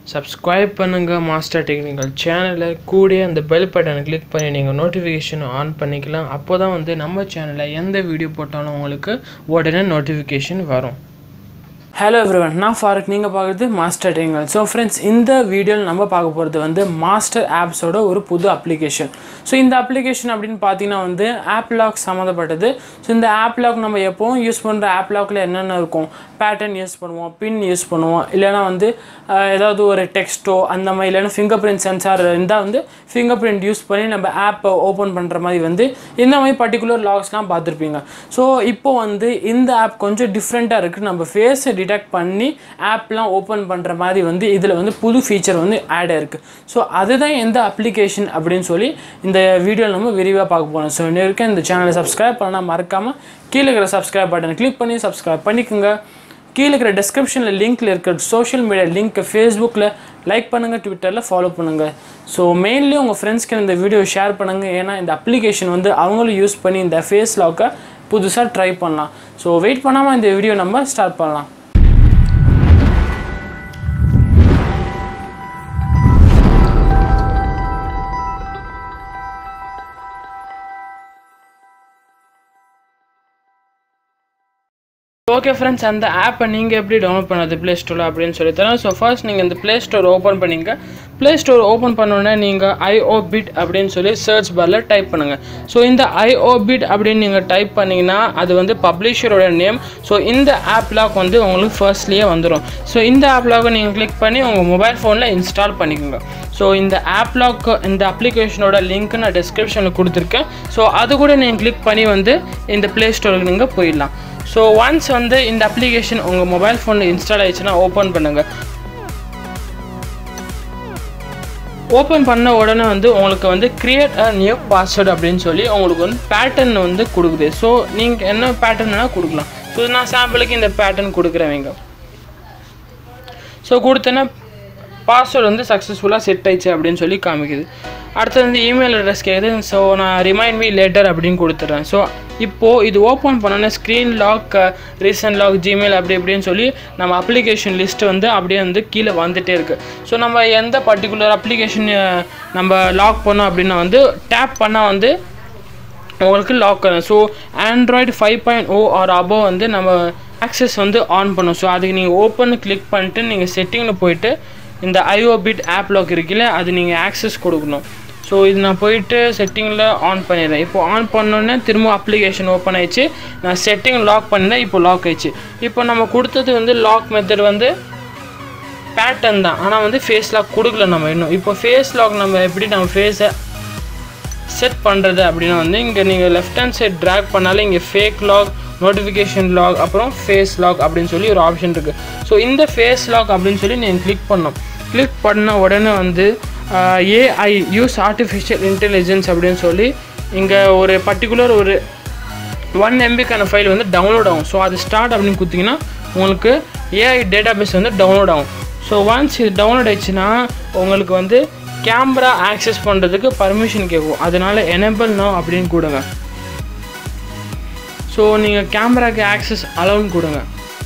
subscribe பண்ணுங்கள் master technical சேனலை கூட அந்த பெல் பட்டனை கிளிக் பண்ணி நீங்கள் நோட்டிஃபிகேஷன் ஆன் பண்ணிக்கலாம் அப்போ தான் வந்து நம்ம சேனலில் எந்த வீடியோ போட்டாலும் உங்களுக்கு உடனே நோட்டிஃபிகேஷன் வரும் ஹலோ எவ்ரிவன் நான் ஃபாரூக் நீங்கள் பார்க்குறது மாஸ்டர் டெக்னிக்கல் ஸோ ஃப்ரெண்ட்ஸ் இந்த வீடியோவில் நம்ம பார்க்க போகிறது வந்து மாஸ்டர் ஆப்ஸோட ஒரு புது அப்ளிகேஷன் ஸோ இந்த அப்ளிகேஷன் அப்படின்னு பார்த்தீங்கன்னா வந்து ஆப் லாக் சம்மந்தப்பட்டது ஸோ இந்த ஆப் லாக் நம்ம எப்போவும் யூஸ் பண்ணுற ஆப் லாக்கில் என்னென்ன இருக்கும் பேட்டர்ன் யூஸ் பண்ணுவோம் பின் யூஸ் பண்ணுவோம் இல்லைனா வந்து அஹ், ஏதாவது ஒரு டெக்ஸ்ட்டோ அந்த மாதிரி இல்லைன்னா ஃபிங்கர் பிரிண்ட் சென்சார் இருந்தால் வந்து ஃபிங்கர் பிரிண்ட் யூஸ் பண்ணி நம்ம ஆப்பை ஓப்பன் பண்ணுற மாதிரி வந்து இந்த மாதிரி பர்டிகுலர் லாக்ஸ்லாம் பார்த்துருப்பீங்க ஸோ இப்போ வந்து இந்த ஆப் கொஞ்சம் டிஃப்ரெண்ட்டாக இருக்குது நம்ம ஃபேஸை டிடெக்ட் பண்ணி ஆப்லாம் ஓப்பன் பண்ணுற மாதிரி வந்து இதில் வந்து புது ஃபீச்சர் வந்து ஆட் ஆயிருக்கு ஸோ அதுதான் எந்த அப்ளிகேஷன் அப்படின்னு சொல்லி இந்த வீடியோவில் நம்ம விரிவாக பார்க்க போகிறோம் ஸோ இன்னும் வரைக்கும் இந்த சேனலை சப்ஸ்கிரைப் பண்ணால் மறக்காமல் கீழே இருக்கிற சப்ஸ்கிரைப் பட்டனை கிளிக் பண்ணி சப்ஸ்கிரைப் பண்ணிக்கோங்க கீழே இருக்கிற டெஸ்கிரிப்ஷனில் லிங்க்கில் இருக்கிற சோஷியல் மீடியா லிங்க்கை ஃபேஸ்புக்கில் லைக் பண்ணுங்கள் ட்விட்டரில் ஃபாலோ பண்ணுங்கள் ஸோ மெயின்லி உங்கள் ஃப்ரெண்ட்ஸ்க்கு இந்த வீடியோ ஷேர் பண்ணுங்கள் ஏன்னா இந்த அப்ளிகேஷன் வந்து அவங்களும் யூஸ் பண்ணி இந்த ஃபேஸ் லாக்கை புதுசாக ட்ரை பண்ணலாம் ஸோ வெயிட் பண்ணாமல் இந்த வீடியோ நம்ம ஸ்டார்ட் பண்ணலாம் ஓகே ஃப்ரெண்ட்ஸ் அந்த ஆப்பை நீங்கள் எப்படி டவுன்லோட் பண்ணது ப்ளே ஸ்டோரில் அப்படின்னு சொல்லி தரேன் ஸோ ஃபர்ஸ்ட் நீங்கள் இந்த ப்ளே ஸ்டோர் ஓப்பன் பண்ணிங்க ப்ளே ஸ்டோர் ஓப்பன் பண்ணோன்னே நீங்கள் ஐஓ பிட் அப்படின்னு சொல்லி சர்ச் பாரில் டைப் பண்ணுங்கள் ஸோ இந்த ஐஓ பிட் அப்படின்னு நீங்கள் டைப் பண்ணிங்கன்னா அது வந்து பப்ளிஷரோட நேம் ஸோ இந்த ஆப் லாக் வந்து உங்களுக்கு ஃபர்ஸ்ட்லேயே வந்துடும் ஸோ இந்த ஆப் லாக்கை நீங்கள் கிளிக் பண்ணி உங்கள் மொபைல் ஃபோனில் இன்ஸ்டால் பண்ணிக்கோங்க ஸோ இந்த ஆப் லாக் இந்த அப்ளிகேஷனோட லிங்க் நான் டிஸ்கிரிப்ஷனில் கொடுத்துருக்கேன் ஸோ அது கூட நீங்கள் கிளிக் பண்ணி வந்து இந்த ப்ளே ஸ்டோருக்கு நீங்கள் போயிடலாம் ஸோ ஒன்ஸ் வந்து இந்த அப்ளிகேஷன் உங்கள் மொபைல் ஃபோனில் இன்ஸ்டால் ஆயிடுச்சுன்னா ஓப்பன் பண்ணுங்கள் ஓப்பன் பண்ண உடனே வந்து உங்களுக்கு வந்து கிரியேட் அ நியூ பாஸ்வேர்டு அப்படின்னு சொல்லி உங்களுக்கு வந்து பேட்டர்ன் வந்து கொடுக்குது ஸோ நீங்கள் என்ன பேட்டர்னா கொடுக்கலாம் ஸோ நான் சாம்பிளுக்கு இந்த பேட்டர்ன் கொடுக்குறேங்க ஸோ கொடுத்தேன்னா பாஸ்வேர்டு வந்து சக்ஸஸ்ஃபுல்லாக செட் ஆயிடுச்சு அப்படின்னு சொல்லி காமிக்குது அடுத்தது வந்து இமெயில் அட்ரஸ் கேட்குது ஸோ நான் ரிமைண்ட் மீ லேட்டர் அப்படின்னு கொடுத்துட்றேன் ஸோ இப்போது இது ஓப்பன் பண்ணோன்னே screen lock recent lock Gmail அப்படி இப்படின்னு சொல்லி நம்ம அப்ளிகேஷன் லிஸ்ட் வந்து அப்படியே வந்து கீழே வந்துகிட்டே இருக்குது ஸோ நம்ம எந்த பர்டிகுலர் அப்ளிகேஷன் நம்ம லாக் பண்ணோம் அப்படின்னா வந்து டேப் பண்ணால் வந்து உங்களுக்கு லாக் ஆகும் so android five point oh or above வந்து நம்ம ஆக்சஸ் வந்து ஆன் பண்ணும் ஸோ அதுக்கு நீங்கள் ஓப்பன் கிளிக் பண்ணிட்டு நீங்கள் செட்டிங்கில் போயிட்டு இந்த ஐஓ பிட் ஆப் லாக் இருக்குல்ல அது நீங்கள் ஆக்சஸ் கொடுக்கணும் ஸோ இது நான் போயிட்டு செட்டிங்கில் ஆன் பண்ணிடுறேன் இப்போ ஆன் பண்ணோன்னே திரும்ப அப்ளிகேஷன் ஓப்பன் ஆயிடுச்சு நான் செட்டிங் லாக் பண்ணிட்டேன் இப்போ லாக் ஆயிடுச்சு இப்போ நம்ம கொடுத்தது வந்து லாக் மெத்தட் வந்து பேட்டர்ன் தான் ஆனால் வந்து ஃபேஸ் லாக் கொடுக்கல நம்ம இன்னும் இப்போ ஃபேஸ் லாக் நம்ம எப்படி நம்ம ஃபேஸை செட் பண்ணுறது அப்படின்னா வந்து இங்கே நீங்கள் லெஃப்ட் ஹேண்ட் சைட் ட்ராக் பண்ணாலே இங்கே ஃபேக் லாக் நோட்டிஃபிகேஷன் லாக் அப்புறம் ஃபேஸ் லாக் அப்படின்னு சொல்லி ஒரு ஆப்ஷன் இருக்குது ஸோ இந்த ஃபேஸ் லாக் அப்படின்னு சொல்லி நீங்கள் கிளிக் பண்ணோம் கிளிக் பண்ண உடனே வந்து ஏஐ யூஸ் ஆர்டிஃபிஷியல் இன்டெலிஜென்ஸ் அப்படின்னு சொல்லி இங்கே ஒரு பர்டிகுலர் ஒரு ஒன் எம்பிக்கான ஃபைல் வந்து டவுன்லோட் ஆகும் ஸோ அது ஸ்டார்ட் அப்படின்னு கொடுத்தீங்கன்னா உங்களுக்கு ஏஐ டேட்டாபேஸ் வந்து டவுன்லோட் ஆகும் ஸோ ஒன்ஸ் இது டவுன்லோட் ஆயிடுச்சுன்னா உங்களுக்கு வந்து கேமரா ஆக்சஸ் பண்ணுறதுக்கு பர்மிஷன் கேட்கும் அதனால எனேபிள் நோ அப்படின்னு கொடுங்க ஸோ நீங்கள் கேமராக்கு ஆக்சஸ் அலவுன் கொடுங்க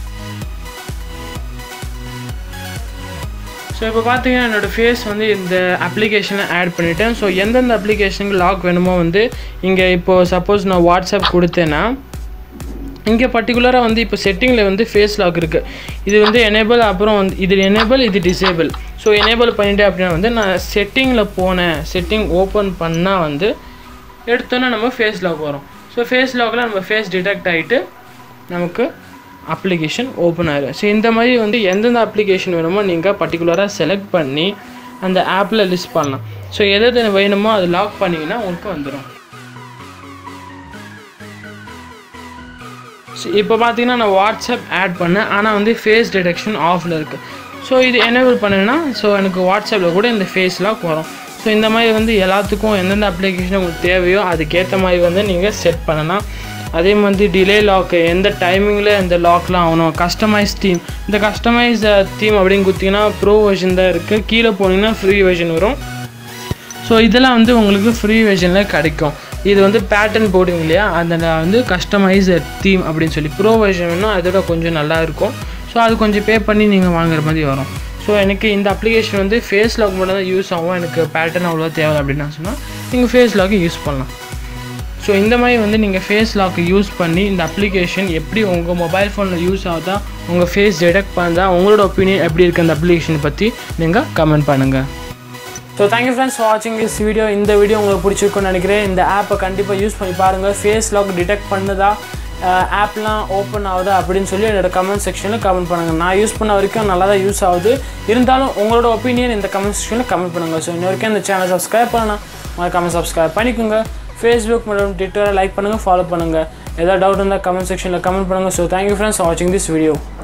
ஸோ இப்போ பார்த்தீங்கன்னா என்னோடய ஃபேஸ் வந்து இந்த அப்ளிகேஷனில் ஆட் பண்ணிட்டேன் ஸோ எந்தெந்த அப்ளிகேஷனுக்கு லாக் வேணுமோ வந்து இங்கே இப்போது சப்போஸ் நான் வாட்ஸ்அப் கொடுத்தேன்னா இங்கே பர்டிகுலராக வந்து இப்போ செட்டிங்கில் வந்து ஃபேஸ் லாக் இருக்குது இது வந்து எனேபிள் அப்புறம் வந்து இது எனேபிள் இது டிசேபிள் ஸோ எனேபிள் பண்ணிட்டேன் அப்படின்னா வந்து நான் செட்டிங்கில் போனேன் செட்டிங் ஓப்பன் பண்ணால் வந்து எடுத்தோன்னே நம்ம ஃபேஸ் லாக் வரும் ஸோ ஃபேஸ் லாக்கில் நம்ம ஃபேஸ் டிடெக்ட் ஆகிட்டு நமக்கு அப்ளிகேஷன் ஓப்பன் ஆயிடும் ஸோ இந்த மாதிரி வந்து எந்தெந்த அப்ளிகேஷன் வேணுமோ நீங்கள் பர்டிகுலராக செலக்ட் பண்ணி அந்த ஆப்பில் லிஸ்ட் பண்ணலாம் ஸோ எது எது வேணுமோ அது லாக் பண்ணிங்கன்னா உங்களுக்கு வந்துடும் ஸோ இப்போ பார்த்தீங்கன்னா நான் வாட்ஸ்அப் ஆட் பண்ணேன் ஆனால் வந்து ஃபேஸ் டிடெக்ஷன் ஆஃபில் இருக்குது ஸோ இது எனேபிள் பண்ணேன்னா ஸோ எனக்கு வாட்ஸ்அப்பில் கூட இந்த ஃபேஸ் லாக் வரும் ஸோ இந்த மாதிரி வந்து எல்லாத்துக்கும் எந்தெந்த அப்ளிகேஷன் உங்களுக்கு தேவையோ அதுக்கேற்ற மாதிரி வந்து நீங்கள் செட் பண்ணலாம் அதே மாதிரி டிலே லாக் எந்த டைமிங்கில் இந்த லாக்லாம் ஆகணும் கஸ்டமைஸ் தீம் இந்த கஸ்டமைஸ் தீம் அப்படின்னு கொடுத்தீங்கன்னா ப்ரோ வெர்ஷன் தான் இருக்குது கீழே போனீங்கன்னா ஃப்ரீ வெர்ஷன் வரும் ஸோ இதெல்லாம் வந்து உங்களுக்கு ஃப்ரீ வெர்ஷனில் கிடைக்கும் இது வந்து பேட்டர்ன் போடுங்க இல்லையா அதில் வந்து கஸ்டமைஸ் தீம் அப்படின்னு சொல்லி ப்ரோ வெர்ஷன் வேணும் அதோட கொஞ்சம் நல்லா இருக்கும் ஸோ அது கொஞ்சம் பே பண்ணி நீங்கள் வாங்குற மாதிரி வரும் ஸோ எனக்கு இந்த அப்ளிகேஷன் வந்து ஃபேஸ் லாக் மட்டும் தான் யூஸ் ஆகும் எனக்கு பேட்டர்ன் அவ்வளோ தேவை அப்படின்னு நான் சொன்னால் நீங்கள் ஃபேஸ் லாக்கு யூஸ் பண்ணலாம் ஸோ இந்த மாதிரி வந்து நீங்கள் ஃபேஸ் லாக்கு யூஸ் பண்ணி இந்த அப்ளிகேஷன் எப்படி உங்கள் மொபைல் ஃபோனில் யூஸ் ஆகுதா உங்கள் ஃபேஸ் டிடெக்ட் பண்ணுறதா உங்களோட ஒப்பீனியன் எப்படி இருக்குது அந்த அப்ளிகேஷன் பற்றி நீங்கள் கமெண்ட் பண்ணுங்கள் ஸோ தேங்க்யூ ஃப்ரெண்ட்ஸ் ஃபார் வாட்சிங் திஸ் வீடியோ இந்த வீடியோ உங்களுக்கு பிடிச்சிருக்குன்னு நினைக்கிறேன் இந்த ஆப்பை கண்டிப்பாக யூஸ் பண்ணி பாருங்கள் ஃபேஸ் லாக் டிடெக்ட் பண்ணுதா ஆப்லாம் ஓப்பன் ஆகுதா அப்படின்னு சொல்லி என்னோட கமெண்ட் செக்ஷனில் கமெண்ட் பண்ணுங்கள் நான் யூஸ் பண்ண வரைக்கும் நல்லா தான் யூஸ் ஆகுது இருந்தாலும் உங்களோட ஒப்பீனியன் இந்த கமெண்ட் செக்ஷனில் கமெண்ட் பண்ணுங்கள் ஸோ இன்ன வரைக்கும் இந்த சேனல் சப்ஸ்கிரைப் பண்ணலாம் மறக்காமல் சப்ஸ்கிரைப் பண்ணிக்கோங்க ஃபேஸ்புக் மற்றும் ட்விட்டரை லைக் பண்ணுங்கள் ஃபாலோ பண்ணுங்கள் ஏதாவது டவுட் இருந்தால் கமெண்ட் செக்ஷனில் கமெண்ட் பண்ணுங்கள் ஸோ தேங்க்யூ ஃப்ரெண்ட்ஸ் வாட்சிங் திஸ் வீடியோ